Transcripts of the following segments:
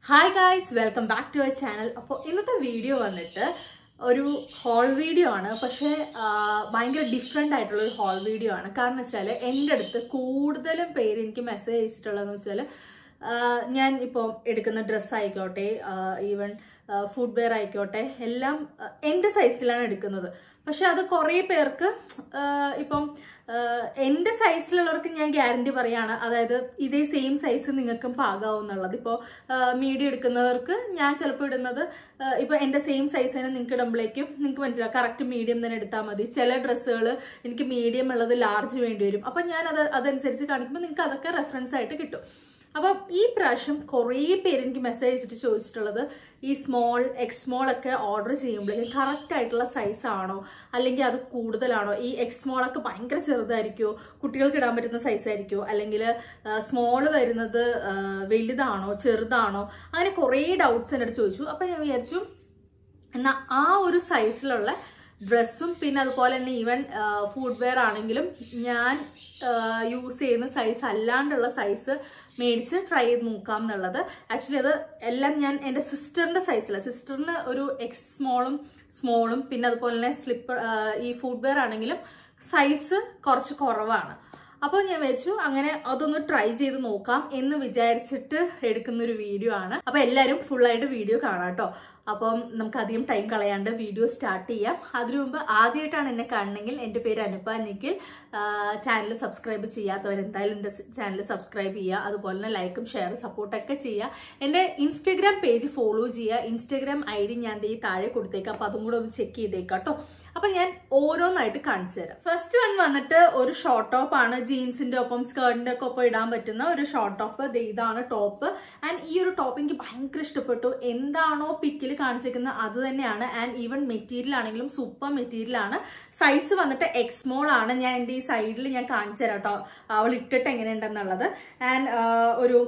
hi guys welcome back to our channel അപ്പോൾ ഇന്നത്തെ video വന്നിട്ട് ഒരു ഹോൾ വീഡിയോ ആണ് പക്ഷേ ആ, ഭയങ്കര ഡിഫറെൻ്റ് ആയിട്ടുള്ള ഒരു ഹോൾ വീഡിയോ ആണ് കാരണം വെച്ചാൽ എൻ്റെ അടുത്ത് കൂടുതലും പേര് എനിക്ക് മെസ്സേജ് അയച്ചിട്ടുള്ളതെന്ന് വെച്ചാൽ ഞാൻ ഇപ്പോൾ എടുക്കുന്ന ഡ്രസ്സ് ആയിക്കോട്ടെ ഈവൻ ഫുഡ് വെയർ ആയിക്കോട്ടെ എല്ലാം ആ, എൻ്റെ സൈസിലാണ് എടുക്കുന്നത് പക്ഷെ അത് കുറേ പേർക്ക് ആ, ഇപ്പം ആ, എൻ്റെ സൈസിലുള്ളവർക്ക് ഞാൻ ഗ്യാരണ്ടി പറയാണ് അതായത് ഇതേ സെയിം സൈസ് നിങ്ങൾക്കും പാകാവും എന്നുള്ളത് ഇപ്പോൾ മീഡിയം എടുക്കുന്നവർക്ക് ഞാൻ ചിലപ്പോൾ ഇടുന്നത് ആ, ഇപ്പോൾ എൻ്റെ സെയിം സൈസ് തന്നെ നിങ്ങൾക്ക് ഇടുമ്പോഴേക്കും നിങ്ങൾക്ക് മനസ്സിലാവും കറക്റ്റ് മീഡിയം തന്നെ എടുത്താൽ മതി ചില ഡ്രസ്സുകൾ എനിക്ക് മീഡിയം ഉള്ളത് ലാർജ് വേണ്ടി വരും അപ്പം ഞാൻ അത് അതനുസരിച്ച് കാണിക്കുമ്പോൾ നിങ്ങൾക്ക് അതൊക്കെ റെഫറൻസ് ആയിട്ട് കിട്ടും അപ്പം ഈ പ്രാവശ്യം കുറേ പേര് എനിക്ക് മെസ്സേജ് അയച്ചിട്ട് ചോദിച്ചിട്ടുള്ളത് ഈ സ്മോൾ എക്സ് സ്മോൾ ഒക്കെ ഓർഡർ ചെയ്യുമ്പോഴേക്കും കറക്റ്റ് ആയിട്ടുള്ള സൈസ് ആണോ അല്ലെങ്കിൽ അത് കൂടുതലാണോ ഈ എക്സ് സ്മോൾ ഒക്കെ ഭയങ്കര ചെറുതായിരിക്കുമോ കുട്ടികൾക്ക് ഇടാൻ പറ്റുന്ന സൈസ് ആയിരിക്കുമോ അല്ലെങ്കിൽ സ്മോൾ വരുന്നത് ആ, വലുതാണോ ചെറുതാണോ അങ്ങനെ കുറേ ഡൗട്ട്സ് എൻ്റെ അടുത്ത് ചോദിച്ചു അപ്പം ഞാൻ വിചാരിച്ചു എന്നാൽ ആ ഒരു സൈസിലുള്ള ഡ്രസ്സും പിന്നെ അതുപോലെ തന്നെ ഈവൻ ഫുഡ് വെയർ ആണെങ്കിലും ഞാൻ യൂസ് ചെയ്യുന്ന സൈസ് അല്ലാണ്ടുള്ള സൈസ് മേടിച്ച് ട്രൈ ചെയ്ത് നോക്കാം എന്നുള്ളത് ആക്ച്വലി അത് എല്ലാം ഞാൻ എൻ്റെ സിസ്റ്ററിൻ്റെ സൈസിലാണ് സിസ്റ്ററിന് ഒരു എക്സ് സ്മോളും സ്മോളും പിന്നെ അതുപോലെ തന്നെ സ്ലിപ്പർ ഈ ഫുഡ് വെയർ ആണെങ്കിലും സൈസ് കുറച്ച് കുറവാണ് അപ്പോൾ ഞാൻ വെച്ചു അങ്ങനെ അതൊന്ന് ട്രൈ ചെയ്ത് നോക്കാം എന്ന് വിചാരിച്ചിട്ട് എടുക്കുന്ന ഒരു വീഡിയോ ആണ് അപ്പോൾ എല്ലാവരും ഫുള്ളായിട്ട് വീഡിയോ കാണാം കേട്ടോ അപ്പം നമുക്ക് അധികം ടൈം കളയാണ്ട് വീഡിയോ സ്റ്റാർട്ട് ചെയ്യാം അതിനു മുമ്പ് ആദ്യമായിട്ടാണ് എന്നെ കാണണമെങ്കിൽ എൻ്റെ പേര് അനുപ നിഖിൽ ചാനൽ സബ്സ്ക്രൈബ് ചെയ്യാത്തവർ എന്തായാലും എൻ്റെ ചാനൽ സബ്സ്ക്രൈബ് ചെയ്യുക അതുപോലെ തന്നെ ലൈക്കും ഷെയർ സപ്പോർട്ടൊക്കെ ചെയ്യുക എൻ്റെ ഇൻസ്റ്റഗ്രാം പേജ് ഫോളോ ചെയ്യുക ഇൻസ്റ്റഗ്രാം ഐ ഡി ഞാൻ ദേ ഈ താഴെ കൊടുത്തേക്കാം അപ്പോൾ അതും കൂടെ ഒന്ന് ചെക്ക് ചെയ്തേക്കാം കേട്ടോ അപ്പം ഞാൻ ഓരോന്നായിട്ട് കാണിച്ചു തരാം ഫസ്റ്റ് വൺ വന്നിട്ട് ഒരു ഷോർട്ട് ടോപ്പ് ആണ് ജീൻസിന്റെ ഒപ്പം സ്കേർട്ടിന്റെ ഒക്കെ ഒപ്പം ഇടാൻ പറ്റുന്ന ഒരു ഷോർട്ട് ടോപ്പ് ഇതാണ് ടോപ്പ് ആൻഡ് ഈ ഒരു ടോപ്പ് എനിക്ക് ഭയങ്കര ഇഷ്ടപ്പെട്ടു എന്താണോ പിക്കിൽ കാണിച്ചിരിക്കുന്നത് അത് തന്നെയാണ് ആൻഡ് ഈവൻ മെറ്റീരിയൽ ആണെങ്കിലും സൂപ്പർ മെറ്റീരിയൽ ആണ് സൈസ് വന്നിട്ട് എക്സ്മോൾ ആണ് ഞാൻ എൻ്റെ ഈ സൈഡിൽ ഞാൻ കാണിച്ചു തരാം കേട്ടോ അവൾ ഇട്ടിട്ട് എങ്ങനെയുണ്ടെന്നുള്ളത് ആൻഡ് ഒരു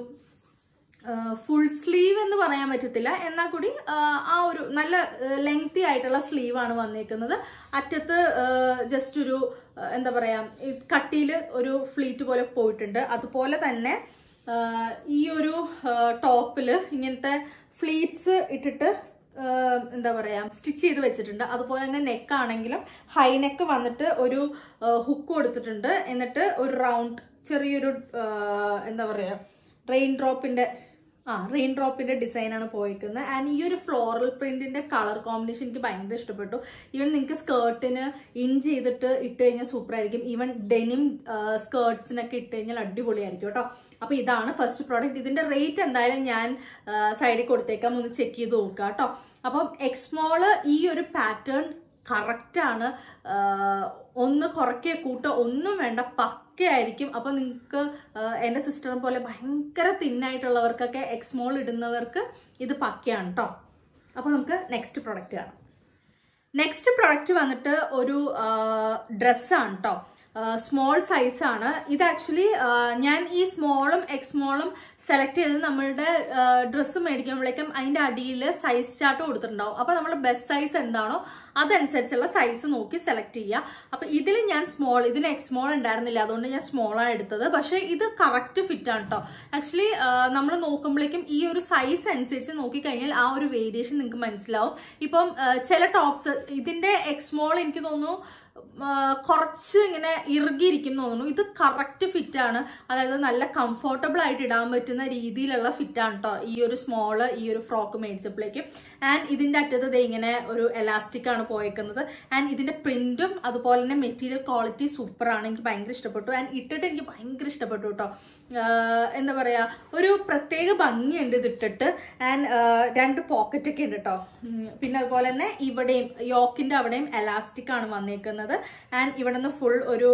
ഫുൾ സ്ലീവ് എന്ന് പറയാൻ പറ്റത്തില്ല എന്നാൽ കൂടി ആ, ആ ഒരു നല്ല ലെങ്തി ആയിട്ടുള്ള സ്ലീവ് ആണ് വന്നേക്കുന്നത് അറ്റത്ത് ജസ്റ്റ് ഒരു ആ, എന്താ പറയാ ഈ കട്ടിയിൽ ഒരു ഫ്ലീറ്റ് പോലെ പോയിട്ടുണ്ട് അതുപോലെ തന്നെ ആ, ഈ ഒരു ടോപ്പിൽ ഇങ്ങനത്തെ ഫ്ലീറ്റ്സ് ഇട്ടിട്ട് ആ, എന്താ പറയാ സ്റ്റിച്ച് ചെയ്ത് വെച്ചിട്ടുണ്ട് അതുപോലെ തന്നെ നെക്ക് ആണെങ്കിലും ഹൈ നെക്ക് വന്നിട്ട് ഒരു ഹുക്ക് കൊടുത്തിട്ടുണ്ട് എന്നിട്ട് ഒരു റൗണ്ട് ചെറിയൊരു ആ, എന്താ പറയാ റെയിൻ ഡ്രോപ്പിന്റെ ആ റെയിൻ ഡ്രോപ്പിന്റെ ഡിസൈൻ ആണ് പോയിരിക്കുന്നത് ആൻഡ് ഈ ഒരു ഫ്ലോറൽ പ്രിന്റിന്റെ കളർ കോമ്പിനേഷൻ എനിക്ക് ഭയങ്കര ഇഷ്ടപ്പെട്ടു ഈവൻ നിങ്ങൾക്ക് സ്കേർട്ടിന് ഇൻ ചെയ്തിട്ട് ഇട്ട് കഴിഞ്ഞാൽ സൂപ്പർ ആയിരിക്കും ഈവൻ ഡെനിം സ്കേർട്സിനൊക്കെ ഇട്ട് കഴിഞ്ഞാൽ അടിപൊളിയായിരിക്കും കേട്ടോ അപ്പൊ ഇതാണ് ഫസ്റ്റ് പ്രോഡക്റ്റ് ഇതിന്റെ റേറ്റ് എന്തായാലും ഞാൻ സൈഡിൽ കൊടുത്തേക്കാം ഒന്ന് ചെക്ക് ചെയ്ത് നോക്കുക കേട്ടോ അപ്പം എക്സ്മോള് ഈ ഒരു പാറ്റേൺ കറക്റ്റ് ആണ് ആഹ് ഒന്ന് കുറയ്ക്കുക കൂട്ടോ ഒന്നും വേണ്ട പക്കയായിരിക്കും അപ്പൊ നിങ്ങൾക്ക് എൻ്റെ സിസ്റ്ററിനെ പോലെ ഭയങ്കര തിന്നായിട്ടുള്ളവർക്കൊക്കെ എക്സ്മോൾ ഇടുന്നവർക്ക് ഇത് പക്കയാണ് കേട്ടോ അപ്പൊ നമുക്ക് നെക്സ്റ്റ് പ്രൊഡക്റ്റ് കാണാം നെക്സ്റ്റ് പ്രൊഡക്റ്റ് വന്നിട്ട് ഒരു ഡ്രസ്സാണ് കേട്ടോ സ്മോൾ സൈസ് ആണ് ഇത് ആക്ച്വലി ഞാൻ ഈ സ്മോളും എക്സ്മോളും സെലക്ട് ചെയ്ത് നമ്മളുടെ ഡ്രസ്സ് മേടിക്കുമ്പോഴേക്കും അതിൻ്റെ അടിയിൽ സൈസ് ചാർട്ട് കൊടുത്തിട്ടുണ്ടാവും അപ്പോൾ നമ്മൾ ബെസ്റ്റ് സൈസ് എന്താണോ അതനുസരിച്ചുള്ള സൈസ് നോക്കി സെലക്ട് ചെയ്യുക അപ്പോൾ ഇതിൽ ഞാൻ സ്മോൾ ഇതിന് എക്സ് സ്മോൾ ഉണ്ടായിരുന്നില്ല അതുകൊണ്ട് ഞാൻ സ്മോൾ ആണ് എടുത്തത് പക്ഷേ ഇത് കറക്റ്റ് ഫിറ്റ് ആണ് കേട്ടോ ആക്ച്വലി നമ്മൾ നോക്കുമ്പോഴേക്കും ഈ ഒരു സൈസ് അനുസരിച്ച് നോക്കിക്കഴിഞ്ഞാൽ ആ ഒരു വേരിയേഷൻ നിങ്ങൾക്ക് മനസ്സിലാവും ഇപ്പം ആ, ചില ടോപ്സ് ഇതിന്റെ എക്സ് സ്മോൾ എനിക്ക് തോന്നുന്നു ആ, കുറച്ച് ഇങ്ങനെ ഇറുകിയിരിക്കും എന്ന് തോന്നുന്നു ഇത് കറക്റ്റ് ഫിറ്റ് ആണ് അതായത് നല്ല കംഫർട്ടബിൾ ആയിട്ട് ഇടാൻ പറ്റുന്ന രീതിയിലുള്ള ഫിറ്റ് ആണ് കേട്ടോ ഈ ഒരു സ്മോള് ഈ ഒരു ഫ്രോക്ക് മേടിച്ചപ്പോഴേക്കും ആൻഡ് ഇതിന്റെ അറ്റത്ത് ദേ ഇങ്ങനെ ഒരു എലാസ്റ്റിക് ആണ് പോയേക്കുന്നത് ആൻഡ് ഇതിന്റെ പ്രിന്റും അതുപോലെ തന്നെ മെറ്റീരിയൽ ക്വാളിറ്റി സൂപ്പർ ആണ് എനിക്ക് ഭയങ്കര ഇഷ്ടപ്പെട്ടു ആൻഡ് ഇട്ടിട്ട് എനിക്ക് ഭയങ്കര ഇഷ്ടപ്പെട്ടു കേട്ടോ ആഹ് എന്താ പറയാ ഒരു പ്രത്യേക ഭംഗിയുണ്ട് ഇത് ഇട്ടിട്ട് ആൻഡ് രണ്ട് പോക്കറ്റ് ഒക്കെ ഉണ്ട് കേട്ടോ ഉം, പിന്നെ അതുപോലെ തന്നെ ഇവിടെയും യോക്കിന്റെ അവിടെയും എലാസ്റ്റിക് ആണ് വന്നേക്കുന്നത് ആൻഡ് ഇവിടെ നിന്ന് ഫുൾ ഒരു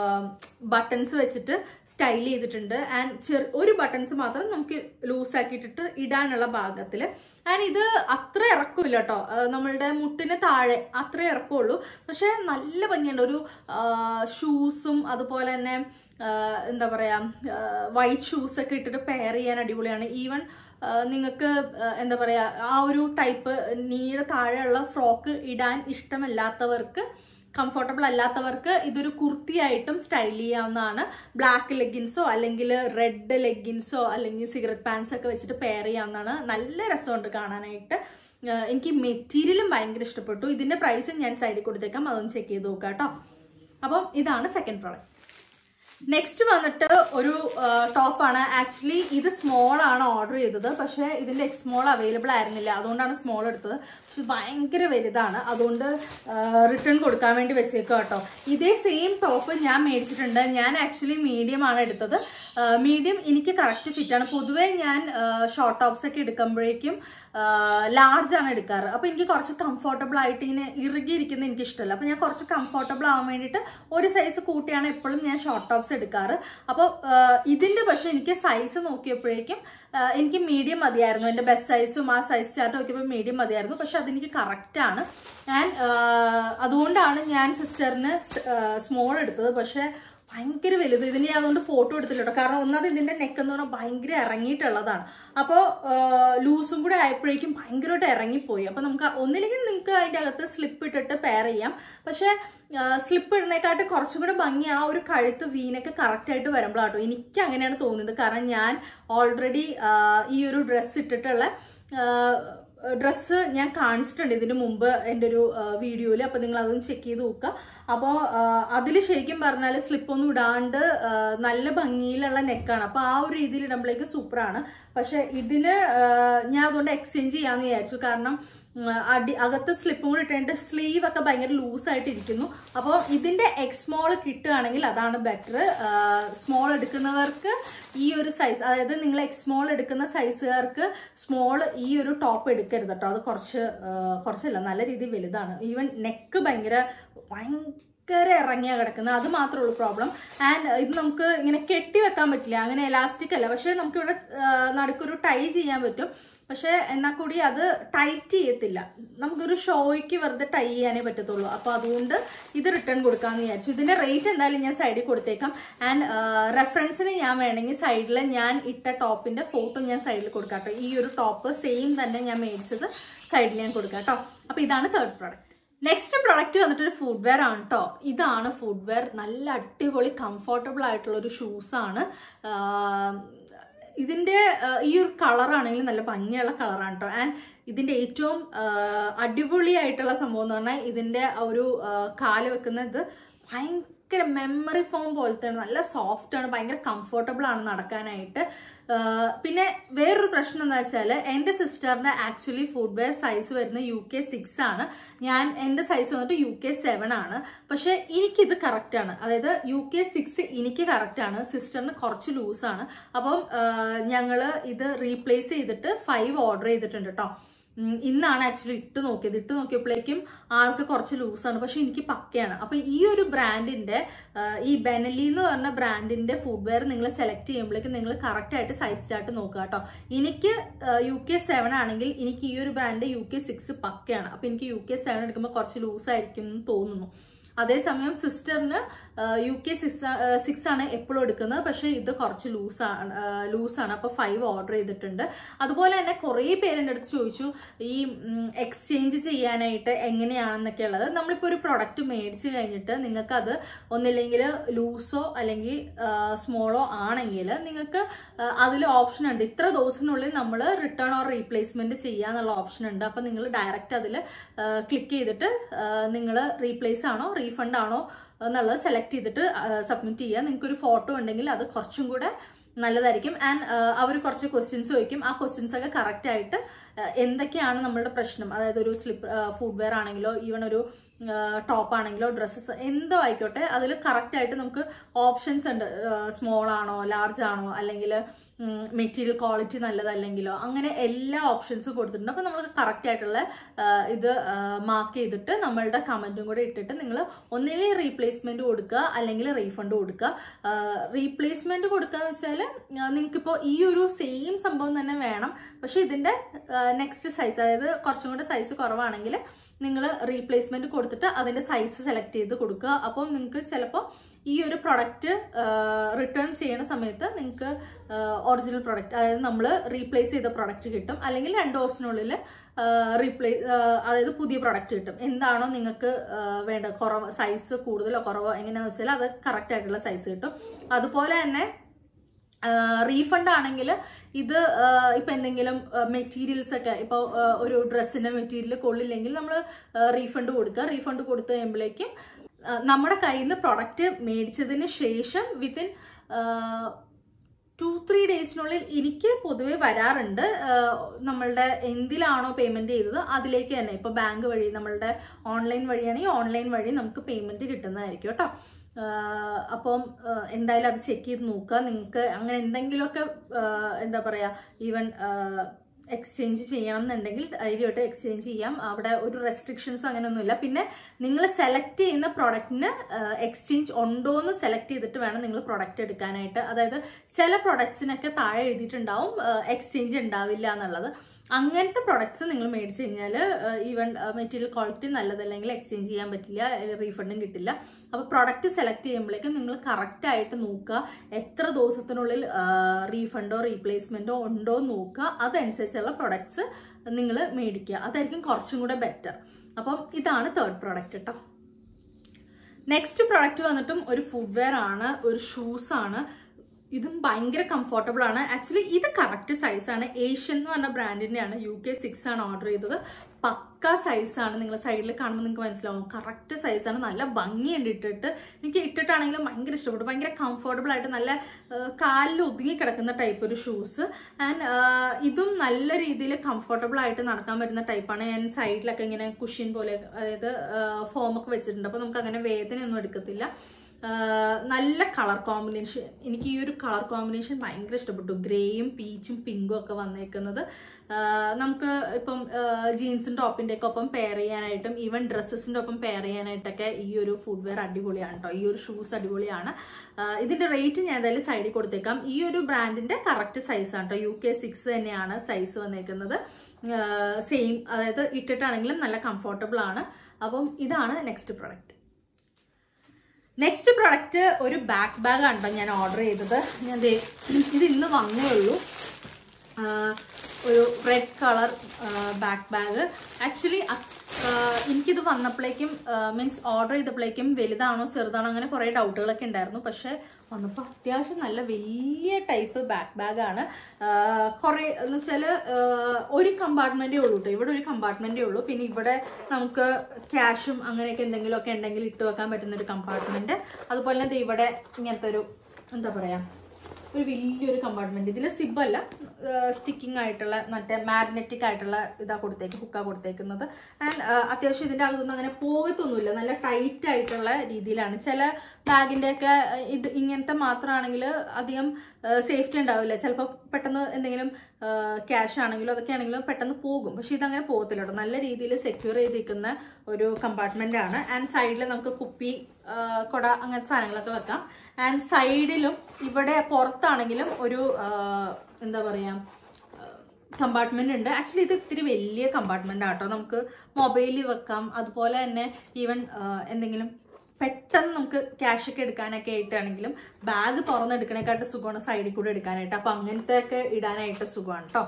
ബട്ടൺസ് വെച്ചിട്ട് സ്റ്റൈൽ ചെയ്തിട്ടുണ്ട് ആൻഡ് ചെറു ഒരു ബട്ടൺസ് മാത്രം നമുക്ക് ലൂസ് ആക്കിയിട്ടിട്ട് ഇടാനുള്ള ഭാഗത്തിൽ ആൻഡ് ഇത് അത്ര ഇറക്കില്ല കേട്ടോ നമ്മളുടെ മുട്ടിന് താഴെ അത്ര ഇറക്കമുള്ളൂ പക്ഷെ നല്ല ഭംഗിയുണ്ട് ഒരു ഷൂസും അതുപോലെ തന്നെ ആ, എന്താ പറയാ വൈറ്റ് ഷൂസ് ഒക്കെ ഇട്ടിട്ട് പെയർ ചെയ്യാൻ അടിപൊളിയാണ് ഈവൻ നിങ്ങൾക്ക് എന്താ പറയാ ആ ഒരു ടൈപ്പ് നീടെ താഴെയുള്ള ഫ്രോക്ക് ഇടാൻ ഇഷ്ടമല്ലാത്തവർക്ക് കംഫർട്ടബിൾ അല്ലാത്തവർക്ക് ഇതൊരു കുർത്തിയായിട്ടും സ്റ്റൈൽ ചെയ്യാവുന്നതാണ് ബ്ലാക്ക് ലെഗിൻസോ അല്ലെങ്കിൽ റെഡ് ലെഗിൻസോ അല്ലെങ്കിൽ സിഗരറ്റ് പാൻസ് ഒക്കെ വെച്ചിട്ട് പെയർ ചെയ്യാവുന്നതാണ് നല്ല രസമുണ്ട് കാണാനായിട്ട് ആഹ് എനിക്ക് മെറ്റീരിയലും ഭയങ്കര ഇഷ്ടപ്പെട്ടു ഇതിന്റെ പ്രൈസ് ഞാൻ സൈഡിൽ കൊടുത്തേക്കാം അതൊന്ന് ചെക്ക് ചെയ്ത് നോക്കാം കേട്ടോ അപ്പം ഇതാണ് സെക്കൻഡ് പ്രോഡക്റ്റ് നെക്സ്റ്റ് വന്നിട്ട് ഒരു ടോപ്പാണ് ആക്ച്വലി ഇത് സ്മോൾ ആണ് ഓർഡർ ചെയ്തത് പക്ഷേ ഇതിന്റെ എക്സ് സ്മോൾ അവൈലബിൾ ആയിരുന്നില്ല അതുകൊണ്ടാണ് സ്മോൾ എടുത്തത് പക്ഷെ ഇത് ഭയങ്കര വലുതാണ് അതുകൊണ്ട് റിട്ടേൺ കൊടുക്കാൻ വേണ്ടി വെച്ചേക്കുക കേട്ടോ ഇതേ സെയിം ടോപ്പ് ഞാൻ മേടിച്ചിട്ടുണ്ട് ഞാൻ ആക്ച്വലി മീഡിയം ആണ് എടുത്തത് മീഡിയം എനിക്ക് കറക്റ്റ് ഫിറ്റ് ആണ് പൊതുവേ ഞാൻ ഷോർട്ട് ടോപ്സ് ഒക്കെ എടുക്കുമ്പോഴേക്കും ലാർജ് ആണ് എടുക്കാറ് അപ്പൊ എനിക്ക് കുറച്ച് കംഫർട്ടബിൾ ആയിട്ട് ഇങ്ങനെ ഇറുകിയിരിക്കുന്നത് എനിക്ക് ഇഷ്ടമല്ല അപ്പൊ ഞാൻ കുറച്ച് കംഫർട്ടബിൾ ആവാൻ വേണ്ടിയിട്ട് ഒരു സൈസ് കൂട്ടിയാണ് എപ്പോഴും ഞാൻ ഷോർട്ട് ടോപ്സ് എടുക്കാറ് അപ്പോൾ ഇതിന്റെ പക്ഷെ എനിക്ക് സൈസ് നോക്കിയപ്പോഴേക്കും ആ, എനിക്ക് മീഡിയം മതിയായിരുന്നു എൻ്റെ ബെസ്റ്റ് സൈസും ആ സൈസ് ചാർട്ട് നോക്കിയപ്പോൾ മീഡിയം മതിയായിരുന്നു പക്ഷെ അതെനിക്ക് കറക്റ്റ് ആണ് ഞാൻ ആ, അതുകൊണ്ടാണ് ഞാൻ സിസ്റ്ററിന് സ്മോൾ എടുത്തത് പക്ഷെ ഭയങ്കര വലുത് ഇതിന് ഞാൻ അതുകൊണ്ട് ഫോട്ടോ എടുത്തില്ല കേട്ടോ കാരണം ഒന്നാമത് ഇതിന്റെ നെക്ക് എന്ന് പറഞ്ഞാൽ ഭയങ്കര ഇറങ്ങിയിട്ടുള്ളതാണ് അപ്പോൾ ലൂസും കൂടെ ആയപ്പോഴേക്കും ഭയങ്കരമായിട്ട് ഇറങ്ങിപ്പോയി അപ്പോൾ നമുക്ക് ഒന്നില്ലെങ്കിൽ നിങ്ങൾക്ക് അതിൻ്റെ അകത്ത് സ്ലിപ്പ് ഇട്ടിട്ട് പെയർ ചെയ്യാം പക്ഷേ സ്ലിപ്പ് ഇടുന്നേക്കാട്ട് കുറച്ചും കൂടെ ഭംഗി ആ ഒരു കഴുത്ത് വീനൊക്കെ കറക്റ്റ് ആയിട്ട് വരുമ്പോഴാട്ടോ എനിക്ക് അങ്ങനെയാണ് തോന്നുന്നത് കാരണം ഞാൻ ഓൾറെഡി ഈ ഒരു ഡ്രസ്സ് ഇട്ടിട്ടുള്ള ഡ്രസ്സ് ഞാൻ കാണിച്ചിട്ടുണ്ട് ഇതിന് മുമ്പ് എൻ്റെ ഒരു വീഡിയോയിൽ അപ്പോൾ നിങ്ങൾ അതൊന്ന് ചെക്ക് ചെയ്ത് നോക്കുക അപ്പോൾ അതിൽ ശരിക്കും പറഞ്ഞാൽ സ്ലിപ്പൊന്നും ഇടാണ്ട് ആ, നല്ല ഭംഗിയിലുള്ള നെക്കാണ് അപ്പോൾ ആ ഒരു രീതിയിൽ ഇടുമ്പോഴേക്ക് സൂപ്പറാണ് പക്ഷെ ഇതിന് ആ, ഞാൻ അതുകൊണ്ട് എക്സ്ചേഞ്ച് ചെയ്യാമെന്ന് വിചാരിച്ചു കാരണം ഉം, അടി അകത്ത് സ്ലിപ്പും കൂടി ഇട്ടിട്ട് സ്ലീവ് ഒക്കെ ഭയങ്കര ലൂസായിട്ട് ഇരിക്കുന്നു അപ്പോൾ ഇതിന്റെ എക്സ് സ്മോൾ കിട്ടുകയാണെങ്കിൽ അതാണ് ബെറ്റർ സ്മോൾ എടുക്കുന്നവർക്ക് ഈ ഒരു സൈസ് അതായത് നിങ്ങൾ എക്സ് സ്മോൾ എടുക്കുന്ന സൈസുകാർക്ക് സ്മോൾ ഈ ഒരു ടോപ്പ് എടുക്കരുത് കേട്ടോ അത് കുറച്ച് ആ, കുറച്ചല്ല നല്ല രീതിയിൽ വലുതാണ് ഈവൻ നെക്ക് ഭയങ്കര ഭയങ്കര ഇറങ്ങിയാ കിടക്കുന്നത് അത് മാത്രമേ ഉള്ളൂ പ്രോബ്ലം ആൻഡ് ഇത് നമുക്ക് ഇങ്ങനെ കെട്ടി വെക്കാൻ പറ്റില്ല അങ്ങനെ എലാസ്റ്റിക് അല്ല പക്ഷെ നമുക്ക് ഇവിടെ നടുക്കൊരു ടൈ ചെയ്യാൻ പറ്റും പക്ഷെ എന്നാൽ കൂടി അത് ടൈറ്റ് ചെയ്യത്തില്ല നമുക്കൊരു ഷോയ്ക്ക് വെറുതെ ടൈ ചെയ്യാനേ പറ്റത്തുള്ളൂ അപ്പോൾ അതുകൊണ്ട് ഇത് റിട്ടേൺ കൊടുക്കാമെന്ന് വിചാരിച്ചു ഇതിന്റെ റേറ്റ് എന്തായാലും ഞാൻ സൈഡിൽ കൊടുത്തേക്കാം ആൻഡ് റെഫറൻസിന് ഞാൻ വേണമെങ്കിൽ സൈഡിൽ ഞാൻ ഇട്ട ടോപ്പിന്റെ ഫോട്ടോ ഞാൻ സൈഡിൽ കൊടുക്കാം കേട്ടോ ഈ ഒരു ടോപ്പ് സെയിം തന്നെ ഞാൻ മേടിച്ചത് സൈഡിൽ ഞാൻ കൊടുക്കാം കേട്ടോ അപ്പോൾ ഇതാണ് തേർഡ് പ്രോഡക്റ്റ് നെക്സ്റ്റ് പ്രൊഡക്റ്റ് വന്നിട്ട് ഒരു ഫുഡ് വെയർ ആണ് കേട്ടോ ഇതാണ് ഫുഡ് വെയർ നല്ല അടിപൊളി കംഫർട്ടബിൾ ആയിട്ടുള്ള ഒരു ഷൂസ് ആണ് ആഹ് ഇതിന്റെ ആഹ് ഈ ഒരു കളറാണെങ്കിൽ നല്ല ഭംഗിയുള്ള കളറാണ് കേട്ടോ ആൻഡ് ഇതിന്റെ ഏറ്റവും ആഹ് അടിപൊളിയായിട്ടുള്ള സംഭവം എന്ന് പറഞ്ഞാൽ ഇതിന്റെ ആ ഒരു ആഹ് കാല് വെക്കുന്നത് ഭയങ്കര മെമ്മറി ഫോം പോലത്തെ നല്ല സോഫ്റ്റ് ആണ് ഭയങ്കര കംഫർട്ടബിൾ ആണ് നടക്കാനായിട്ട് ആഹ് പിന്നെ വേറൊരു പ്രശ്നം എന്താ വെച്ചാൽ എൻ്റെ സിസ്റ്ററിന്റെ ആക്ച്വലി ഫുഡ് വെയർ സൈസ് വരുന്ന യു കെ സിക്സ് ആണ് ഞാൻ എൻ്റെ സൈസ് വന്നിട്ട് യു കെ സെവൻ ആണ് പക്ഷെ എനിക്കിത് കറക്റ്റ് ആണ് അതായത് യു കെ സിക്സ് എനിക്ക് കറക്റ്റ് ആണ് സിസ്റ്ററിന് കുറച്ച് ലൂസാണ് അപ്പം ഞങ്ങൾ ഇത് റീപ്ലേസ് ചെയ്തിട്ട് ഫൈവ് ഓർഡർ ചെയ്തിട്ടുണ്ട് കേട്ടോ ഉം, ഇന്നാണ് ആക്ച്വലി ഇട്ട് നോക്കിയത് ഇട്ട് നോക്കിയപ്പോഴേക്കും ആൾക്ക് കുറച്ച് ലൂസാണ് പക്ഷെ എനിക്ക് പക്കയാണ് അപ്പൊ ഈ ഒരു ബ്രാൻഡിന്റെ ഈ ബെനലി എന്ന് പറഞ്ഞ ബ്രാൻഡിന്റെ ഫുഡ് വെയർ നിങ്ങൾ സെലക്ട് ചെയ്യുമ്പോഴേക്കും നിങ്ങൾ കറക്റ്റ് ആയിട്ട് സൈസ് ചാർട്ട് നോക്കുക കേട്ടോ എനിക്ക് യു കെ സെവൻ ആണെങ്കിൽ എനിക്ക് ഈ ഒരു ബ്രാൻഡ് യു കെ സിക്സ് പക്കയാണ് അപ്പൊ എനിക്ക് യു കെ സെവൻ എടുക്കുമ്പോൾ കുറച്ച് ലൂസ് ആയിരിക്കും എന്ന് തോന്നുന്നു അതേസമയം സിസ്റ്ററിന് യു കെ സിക്സ് സിക്സ് ആണ് എപ്പോഴും എടുക്കുന്നത് പക്ഷെ ഇത് കുറച്ച് ലൂസാണ് ലൂസാണ് അപ്പോൾ ഫൈവ് ഓർഡർ ചെയ്തിട്ടുണ്ട് അതുപോലെ തന്നെ കുറേ പേര് എൻ്റെ അടുത്ത് ചോദിച്ചു ഈ എക്സ്ചേഞ്ച് ചെയ്യാനായിട്ട് എങ്ങനെയാണെന്നൊക്കെ ഉള്ളത് നമ്മളിപ്പോൾ ഒരു പ്രൊഡക്റ്റ് മേടിച്ച് കഴിഞ്ഞിട്ട് നിങ്ങൾക്ക് അത് ഒന്നില്ലെങ്കിൽ ലൂസോ അല്ലെങ്കിൽ സ്മോളോ ആണെങ്കിൽ നിങ്ങൾക്ക് അതിൽ ഓപ്ഷൻ ഉണ്ട് ഇത്ര ദിവസത്തിനുള്ളിൽ നമ്മൾ റിട്ടേൺ ഓർ റീപ്ലേസ്മെന്റ് ചെയ്യാന്നുള്ള ഓപ്ഷൻ ഉണ്ട് അപ്പം നിങ്ങൾ ഡയറക്റ്റ് അതിൽ ക്ലിക്ക് ചെയ്തിട്ട് നിങ്ങൾ റീപ്ലേസ് ആണോ റീഫണ്ട് ആണോ എന്നുള്ളത് സെലക്ട് ചെയ്തിട്ട് സബ്മിറ്റ് ചെയ്യുക നിങ്ങൾക്ക് ഒരു ഫോട്ടോ ഉണ്ടെങ്കിൽ അത് കുറച്ചും കൂടെ നല്ലതായിരിക്കും ആൻഡ് അവർ കുറച്ച് ക്വസ്റ്റ്യൻസ് ചോദിക്കും ആ ക്വസ്റ്റ്യൻസ് ഒക്കെ കറക്റ്റ് ആയിട്ട് ആ, എന്തൊക്കെയാണ് നമ്മളുടെ പ്രശ്നം അതായത് ഒരു സ്ലിപ്പ് ഫുഡ് വെയർ ആണെങ്കിലോ ഈവൻ ഒരു ടോപ്പ് ആണെങ്കിലോ ഡ്രസ്സസ് എന്തോ ആയിക്കോട്ടെ അതിൽ കറക്റ്റ് ആയിട്ട് നമുക്ക് ഓപ്ഷൻസ് ഉണ്ട് സ്മോൾ ആണോ ലാർജ് ആണോ അല്ലെങ്കിൽ മെറ്റീരിയൽ ക്വാളിറ്റി നല്ലതല്ലെങ്കിലോ അങ്ങനെ എല്ലാ ഓപ്ഷൻസും കൊടുത്തിട്ടുണ്ട് അപ്പോൾ നമ്മൾ കറക്റ്റ് ആയിട്ടുള്ള ആ, ഇത് മാർക്ക് ചെയ്തിട്ട് നമ്മളുടെ കമൻറ്റും കൂടെ ഇട്ടിട്ട് നിങ്ങൾ ഒന്നില്ലെങ്കിൽ റീപ്ലേസ്മെന്റ് കൊടുക്കുക അല്ലെങ്കിൽ റീഫണ്ട് കൊടുക്കുക റീപ്ലേസ്മെന്റ് കൊടുക്കുക എന്ന് വെച്ചാൽ നിങ്ങൾക്കിപ്പോൾ ഈ ഒരു സെയിം സംഭവം തന്നെ വേണം പക്ഷെ ഇതിന്റെ നെക്സ്റ്റ് സൈസ് അതായത് കുറച്ചും കൂടെ സൈസ് കുറവാണെങ്കിൽ നിങ്ങൾ റീപ്ലേസ്മെന്റ് കൊടുത്തിട്ട് അതിന്റെ സൈസ് സെലക്ട് ചെയ്ത് കൊടുക്കുക അപ്പം നിങ്ങൾക്ക് ചിലപ്പോൾ ഈ ഒരു പ്രൊഡക്റ്റ് റിട്ടേൺ ചെയ്യുന്ന സമയത്ത് നിങ്ങൾക്ക് ഒറിജിനൽ പ്രൊഡക്റ്റ് അതായത് നമ്മൾ റീപ്ലേസ് ചെയ്ത പ്രൊഡക്റ്റ് കിട്ടും അല്ലെങ്കിൽ രണ്ട് ദിവസത്തിനുള്ളിൽ റീപ്ലേസ് അതായത് പുതിയ പ്രൊഡക്റ്റ് കിട്ടും എന്താണോ നിങ്ങൾക്ക് വേണ്ട കുറവ് സൈസ് കൂടുതലോ കുറവോ എങ്ങനെയാണെന്ന് വെച്ചാൽ അത് കറക്റ്റ് ആയിട്ടുള്ള സൈസ് കിട്ടും അതുപോലെ തന്നെ റീഫണ്ട് ആണെങ്കിൽ ഇത് ഇപ്പൊ എന്തെങ്കിലും മെറ്റീരിയൽസ് ഒക്കെ ഇപ്പോൾ ഒരു ഡ്രസ്സിന്റെ മെറ്റീരിയൽ കൊള്ളില്ലെങ്കിൽ നമ്മൾ റീഫണ്ട് കൊടുക്കുക റീഫണ്ട് കൊടുത്തു കഴിയുമ്പോഴേക്കും നമ്മുടെ കയ്യിൽ നിന്ന് പ്രൊഡക്റ്റ് മേടിച്ചതിന് ശേഷം വിത്തിൻ ടു ത്രീ ഡേയ്സിനുള്ളിൽ എനിക്ക് പൊതുവെ വരാറുണ്ട് നമ്മളുടെ എന്തിലാണോ പേയ്മെന്റ് ചെയ്തത് അതിലേക്ക് തന്നെ ഇപ്പോൾ ബാങ്ക് വഴി നമ്മളുടെ ഓൺലൈൻ വഴിയാണെങ്കിൽ ഓൺലൈൻ വഴി നമുക്ക് പേയ്മെന്റ് കിട്ടുന്നതായിരിക്കും കേട്ടോ അപ്പം എന്തായാലും അത് ചെക്ക് ചെയ്ത് നോക്കുക നിങ്ങൾക്ക് അങ്ങനെ എന്തെങ്കിലുമൊക്കെ എന്താ പറയുക ഈവൻ എക്സ്ചേഞ്ച് ചെയ്യണം എന്നുണ്ടെങ്കിൽ ധൈര്യമായിട്ട് എക്സ്ചേഞ്ച് ചെയ്യാം അവിടെ ഒരു റെസ്ട്രിക്ഷൻസും അങ്ങനെയൊന്നുമില്ല പിന്നെ നിങ്ങൾ സെലക്ട് ചെയ്യുന്ന പ്രൊഡക്റ്റിന് എക്സ്ചേഞ്ച് ഉണ്ടോ എന്ന് സെലക്ട് ചെയ്തിട്ട് വേണം നിങ്ങൾ പ്രൊഡക്റ്റ് എടുക്കാനായിട്ട് അതായത് ചില പ്രൊഡക്ട്സിനൊക്കെ താഴെ എഴുതിയിട്ടുണ്ടാവും എക്സ്ചേഞ്ച് ഉണ്ടാവില്ല എന്നുള്ളത് അങ്ങനത്തെ പ്രൊഡക്ട്സ് നിങ്ങൾ മേടിച്ച് കഴിഞ്ഞാൽ ഈവൻ മെറ്റീരിയൽ ക്വാളിറ്റി നല്ലതല്ലെങ്കിൽ എക്സ്ചേഞ്ച് ചെയ്യാൻ പറ്റില്ല റീഫണ്ടും കിട്ടില്ല അപ്പോൾ പ്രൊഡക്റ്റ് സെലക്ട് ചെയ്യുമ്പോഴേക്കും നിങ്ങൾ കറക്റ്റ് ആയിട്ട് നോക്കുക എത്ര ദിവസത്തിനുള്ളിൽ റീഫണ്ടോ റീപ്ലേസ്മെന്റോ ഉണ്ടോ നോക്കുക അതനുസരിച്ചുള്ള പ്രൊഡക്ട്സ് നിങ്ങൾ മേടിക്കുക അതായിരിക്കും കുറച്ചും കൂടെ ബെറ്റർ അപ്പം ഇതാണ് തേർഡ് പ്രൊഡക്റ്റ് കേട്ടോ നെക്സ്റ്റ് പ്രൊഡക്റ്റ് വന്നിട്ടും ഒരു ഫുഡ്വെയർ ആണ് ഒരു ഷൂസ് ആണ് ഇതും ഭയങ്കര കംഫർട്ടബിൾ ആണ് ആക്ച്വലി ഇത് കറക്റ്റ് സൈസാണ് ഏഷ്യൻ എന്ന് പറഞ്ഞ ബ്രാൻഡിൻ്റെയാണ് യു കെ സിക്സ് ആണ് ഓർഡർ ചെയ്തത് പക്ക സൈസാണ് നിങ്ങൾ സൈഡിൽ കാണുമ്പോൾ നിങ്ങൾക്ക് മനസ്സിലാവും കറക്റ്റ് സൈസാണ് നല്ല ഭംഗിയുണ്ട് ഇട്ടിട്ട് എനിക്ക് ഇട്ടിട്ടാണെങ്കിലും ഭയങ്കര ഇഷ്ടപ്പെട്ടു ഭയങ്കര കംഫർട്ടബിൾ ആയിട്ട് നല്ല കാലിൽ ഒതുങ്ങി കിടക്കുന്ന ടൈപ്പ് ഒരു ഷൂസ് ആൻഡ് ഇതും നല്ല രീതിയിൽ കംഫർട്ടബിൾ ആയിട്ട് നടക്കാൻ പറ്റുന്ന ടൈപ്പാണ് ഞാൻ സൈഡിലൊക്കെ ഇങ്ങനെ കുഷ്യൻ പോലെ അതായത് ഫോമൊക്കെ വെച്ചിട്ടുണ്ട് അപ്പോൾ നമുക്ക് അങ്ങനെ വേദനയൊന്നും എടുക്കത്തില്ല നല്ല കളർ കോമ്പിനേഷൻ എനിക്ക് ഈ ഒരു കളർ കോമ്പിനേഷൻ ഭയങ്കര ഇഷ്ടപ്പെട്ടു ഗ്രേയും പീച്ചും പിങ്കും ഒക്കെ വന്നേക്കുന്നത് നമുക്ക് ഇപ്പം ജീൻസും ടോപ്പിൻ്റെ ഒക്കെ ഒപ്പം പെയർ ചെയ്യാനായിട്ടും ഈവൻ ഡ്രസ്സസിൻ്റെ ഒപ്പം പെയർ ചെയ്യാനായിട്ടൊക്കെ ഈ ഒരു ഫുഡ്വെയർ അടിപൊളിയാണ് കേട്ടോ ഈ ഒരു ഷൂസ് അടിപൊളിയാണ് ഇതിന്റെ റേറ്റ് ഞാൻ എന്തായാലും സൈഡിൽ കൊടുത്തേക്കാം ഈ ഒരു ബ്രാൻഡിന്റെ കറക്റ്റ് സൈസാണ് കേട്ടോ യു കെ സിക്സ് തന്നെയാണ് സൈസ് വന്നേക്കുന്നത് സെയിം അതായത് ഇട്ടിട്ടാണെങ്കിലും നല്ല കംഫർട്ടബിൾ ആണ് അപ്പം ഇതാണ് നെക്സ്റ്റ് പ്രൊഡക്റ്റ് നെക്സ്റ്റ് പ്രൊഡക്റ്റ് ഒരു ബാക്ക് ബാഗ് ആണ് ഞാൻ ഓർഡർ ചെയ്തത് ഞാൻ ഇത് ഇന്ന് വന്നേ ഉള്ളൂ ഒരു red colour back bag actually എനിക്കിത് വന്നപ്പോഴേക്കും മീൻസ് ഓർഡർ ചെയ്തപ്പോഴേക്കും വലുതാണോ ചെറുതാണോ അങ്ങനെ കുറേ ഡൗട്ടുകളൊക്കെ ഉണ്ടായിരുന്നു പക്ഷെ വന്നപ്പോൾ അത്യാവശ്യം നല്ല വലിയ ടൈപ്പ് ബാക്ക് ബാഗാണ് കുറേ എന്ന് വെച്ചാൽ ഒരു കമ്പാർട്ട്മെൻറ്റേ ഉള്ളൂ കേട്ടോ ഇവിടെ ഒരു കമ്പാർട്ട്മെൻറ്റേ ഉള്ളൂ പിന്നെ ഇവിടെ നമുക്ക് ക്യാഷും അങ്ങനെയൊക്കെ എന്തെങ്കിലുമൊക്കെ ഉണ്ടെങ്കിൽ ഇട്ട് വെക്കാൻ പറ്റുന്ന ഒരു കമ്പാർട്ട്മെൻറ്റ് അതുപോലെ തന്നെ ഇവിടെ ഇങ്ങനത്തെ ഒരു എന്താ പറയുക ഒരു വലിയൊരു കമ്പാർട്ട്മെന്റ് ഇതിൽ സിബ് അല്ല സ്റ്റിക്കിംഗ് ആയിട്ടുള്ള മറ്റേ മാഗ്നറ്റിക് ആയിട്ടുള്ള ഇതാ കൊടുത്തേക്ക് ഹുക്കാ കൊടുത്തേക്കുന്നത് ആൻഡ് അത്യാവശ്യം ഇതിൻ്റെ അകത്തൊന്നും അങ്ങനെ പോകത്തൊന്നുമില്ല നല്ല ടൈറ്റ് ആയിട്ടുള്ള രീതിയിലാണ് ചില ബാഗിൻ്റെ ഒക്കെ ഇത് ഇങ്ങനത്തെ മാത്രമാണെങ്കിൽ അധികം സേഫ്റ്റി ഉണ്ടാവില്ല ചിലപ്പോൾ പെട്ടെന്ന് എന്തെങ്കിലും ക്യാഷ് ആണെങ്കിലും അതൊക്കെ ആണെങ്കിലും പെട്ടെന്ന് പോകും പക്ഷെ ഇതങ്ങനെ പോകത്തില്ല കേട്ടോ നല്ല രീതിയിൽ സെക്യൂർ ചെയ്തിരിക്കുന്ന ഒരു കമ്പാർട്ട്മെന്റ് ആണ് ആൻഡ് സൈഡിൽ നമുക്ക് കുപ്പി കൊട അങ്ങനത്തെ സാധനങ്ങളൊക്കെ വെക്കാം ആൻഡ് സൈഡിലും ഇവിടെ പുറത്താണെങ്കിലും ഒരു എന്താ പറയുക കമ്പാർട്ട്മെന്റ് ഉണ്ട് ആക്ച്വലി ഇത് ഇത്തിരി വലിയ കമ്പാർട്ട്മെന്റ് ആട്ടോ നമുക്ക് മൊബൈലിൽ വെക്കാം അതുപോലെ തന്നെ ഈവൻ എന്തെങ്കിലും പെട്ടെന്ന് നമുക്ക് ക്യാഷ് ഒക്കെ എടുക്കാനൊക്കെ ആയിട്ടാണെങ്കിലും ബാഗ് തുറന്നെടുക്കണേക്കാട്ട് സുഖമാണ് സൈഡിൽ കൂടെ എടുക്കാനായിട്ട് അപ്പം അങ്ങനത്തെ ഒക്കെ ഇടാനായിട്ട് സുഖമാണ് കേട്ടോ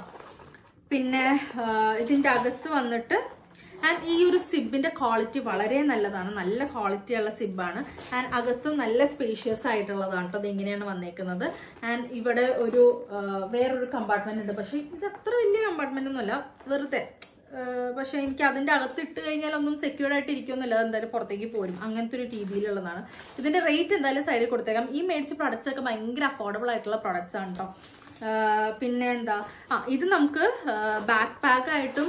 പിന്നെ ഇതിൻ്റെ അകത്ത് വന്നിട്ട് ആൻഡ് ഈ ഒരു സിബിന്റെ ക്വാളിറ്റി വളരെ നല്ലതാണ് നല്ല ക്വാളിറ്റി ഉള്ള സിബാണ് ആൻഡ് അകത്തും നല്ല സ്പേഷ്യസ് ആയിട്ടുള്ളതാണ് കേട്ടോ അത് ഇങ്ങനെയാണ് വന്നേക്കുന്നത് ആൻഡ് ഇവിടെ ഒരു വേറൊരു കമ്പാർട്ട്മെന്റ് ഉണ്ട് പക്ഷേ ഇത് അത്ര വലിയ കമ്പാർട്ട്മെന്റ് ഒന്നുമല്ല വെറുതെ പക്ഷെ എനിക്ക് അതിൻ്റെ അകത്ത് ഇട്ട് കഴിഞ്ഞാൽ ഒന്നും സെക്യൂർഡ് ആയിട്ട് ഇരിക്കുമെന്നില്ല എന്തായാലും പുറത്തേക്ക് പോരും അങ്ങനത്തെ ഒരു രീതിയിലുള്ളതാണ് ഇതിന്റെ റേറ്റ് എന്തായാലും സൈഡിൽ കൊടുത്തേക്കാം ഈ മേടിച്ച പ്രൊഡക്ട്സ് ഒക്കെ ഭയങ്കര അഫോർഡബിൾ ആയിട്ടുള്ള പ്രൊഡക്ട്സ് ആണ് കേട്ടോ പിന്നെ എന്താ ആ ഇത് നമുക്ക് ബാക്ക് പാക്ക് ആയിട്ടും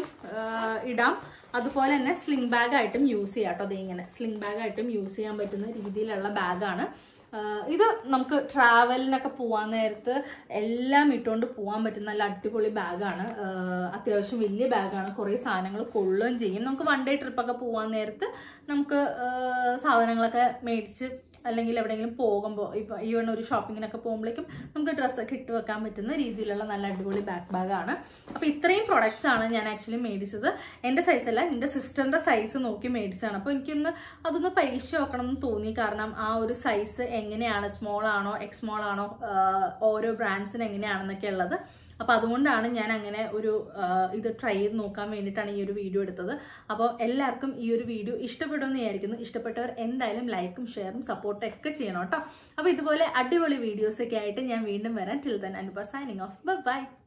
ഇടാം അതുപോലെ തന്നെ സ്ലിംഗ് ബാഗ് ആയിട്ടും യൂസ് ചെയ്യാം കേട്ടോ അത് ഇങ്ങനെ സ്ലിംഗ് ബാഗ് ആയിട്ടും യൂസ് ചെയ്യാൻ പറ്റുന്ന രീതിയിലുള്ള ബാഗാണ് ഇത് നമുക്ക് ട്രാവലിനൊക്കെ പോകാൻ നേരത്ത് എല്ലാം ഇട്ടുകൊണ്ട് പോകാൻ പറ്റുന്ന നല്ല അടിപൊളി ബാഗാണ് അത്യാവശ്യം വലിയ ബാഗാണ് കുറേ സാധനങ്ങൾ കൊള്ളുകയും ചെയ്യും നമുക്ക് വൺ ഡേ ട്രിപ്പൊക്കെ പോകാൻ നേരത്ത് നമുക്ക് സാധനങ്ങളൊക്കെ മേടിച്ച് അല്ലെങ്കിൽ എവിടെയെങ്കിലും പോകുമ്പോൾ ഇപ്പോൾ ഈവൺ ഒരു ഷോപ്പിങ്ങിനൊക്കെ പോകുമ്പോഴേക്കും നമുക്ക് ഡ്രസ്സൊക്കെ ഇട്ട് വെക്കാൻ പറ്റുന്ന രീതിയിലുള്ള നല്ല അടിപൊളി ബാക്ക് ബാഗാണ് അപ്പോൾ ഇത്രയും പ്രൊഡക്ട്സ് ആണ് ഞാൻ ആക്ച്വലി മേടിച്ചത് എൻ്റെ സൈസ് അല്ല എൻ്റെ സിസ്റ്ററിൻ്റെ സൈസ് നോക്കി മേടിച്ചതാണ് അപ്പോൾ എനിക്കൊന്ന് അതൊന്ന് പരീക്ഷ നോക്കണം എന്ന് തോന്നി കാരണം ആ ഒരു സൈസ് എങ്ങനെയാണ് സ്മോൾ ആണോ എക്സ് സ്മോൾ ആണോ ആഹ് ഓരോ ബ്രാൻഡ്സിന് എങ്ങനെയാണെന്നൊക്കെ ഉള്ളത് അപ്പോൾ അതുകൊണ്ടാണ് ഞാൻ അങ്ങനെ ഒരു ആഹ് ഇത് ട്രൈ ചെയ്ത് നോക്കാൻ വേണ്ടിയിട്ടാണ് ഈ ഒരു വീഡിയോ എടുത്തത് അപ്പോൾ എല്ലാവർക്കും ഈ ഒരു വീഡിയോ ഇഷ്ടപ്പെടുമെന്ന് വിചാരിക്കുന്നു ഇഷ്ടപ്പെട്ടവർ എന്തായാലും ലൈക്കും ഷെയറും സപ്പോർട്ടും ഒക്കെ ചെയ്യണം കേട്ടോ അപ്പോൾ ഇതുപോലെ അടിപൊളി വീഡിയോസൊക്കെ ആയിട്ട് ഞാൻ വീണ്ടും വരാം till then Anupa signing off by